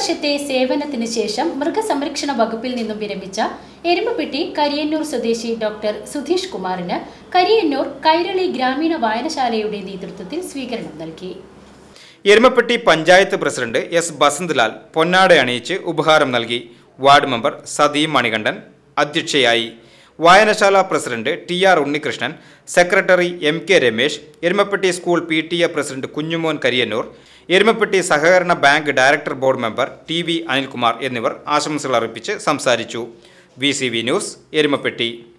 വർഷത്തെ സേവനത്തിന് ശേഷം മൃഗസംരക്ഷണ വകുപ്പിൽ നിന്നും വിരമിച്ച എരുമപ്പെട്ടി കരിയന്നൂർ സ്വദേശി ഡോക്ടർ സുധീഷ് കുമാറിന് കരിയന്നൂർ കൈരളി ഗ്രാമീണ വായനശാലയുടെ നേതൃത്വത്തിൽ സ്വീകരണം നൽകി എരുമപ്പെട്ടി പഞ്ചായത്ത് പ്രസിഡന്റ് എസ് ബസന്ത്ലാൽ പൊന്നാട അണിയിച്ച് ഉപഹാരം നൽകി വാർഡ് മെമ്പർ സതീ മണികണ്ഠൻ അധ്യക്ഷയായി വായനശാല president T R Unnikrishnan secretary M K Ramesh Erumapetty school P T A president Kunjumon Kariyannur Erumapetty സഹകരണ bank director board member T V Anilkumar എന്നിവർ ആശംസകൾ അർപ്പിച്ച് സംസാരിച്ചു V C V news Erumapetty